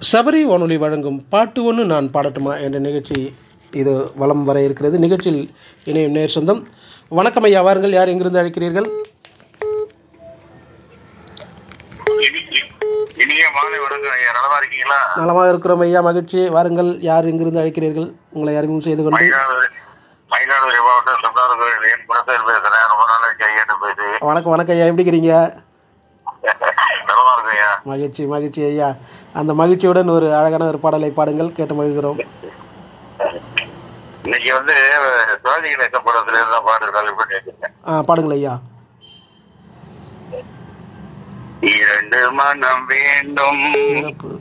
சபரி வானொலி வழங்கும் பாட்டு ஒன்று நான் பாடட்டுமா என்ற நிகழ்ச்சி இது வலம் வர இருக்கிறது நிகழ்ச்சியில் இணையும் நேர் சொந்தம் வணக்கம் ஐயா வாருங்கள் யார் எங்கிருந்து அழைக்கிறீர்கள் இனிய மாலை வணக்கம் ஐயா நலமா இருக்கீங்களா நலமாக இருக்கிறோம் ஐயா மகிழ்ச்சி வாருங்கள் யார் எங்கிருந்து அழைக்கிறீர்கள் உங்களை அறிமுகம் செய்து கொண்டு மயிலாடுதுறை மயிலாடுதுறை மாவட்டம் சொந்தாரூர் என் குணசேர் பேசுறேன் ரொம்ப நாளைக்கு ஐயாட்டு பேசி வணக்கம் வணக்கம் ஐயா எப்படி இருக்கிறீங்க நலமா இருக்கும் ஐயா மகிழ்ச்சி மகிழ்ச்சி ஐயா அந்த மகிழ்ச்சியுடன் ஒரு அழகான ஒரு பாடலை பாடுங்கள் கேட்டு மகிழ்கிறோம் இன்னைக்கு வந்து சிவாஜி கணேச படத்துல இருந்தா பாட்டு காலி பண்ணி வச்சிருக்கேன் ஆ பாடுங்கள் ஐயா இரண்டு மனம் வேண்டும் சிறப்பு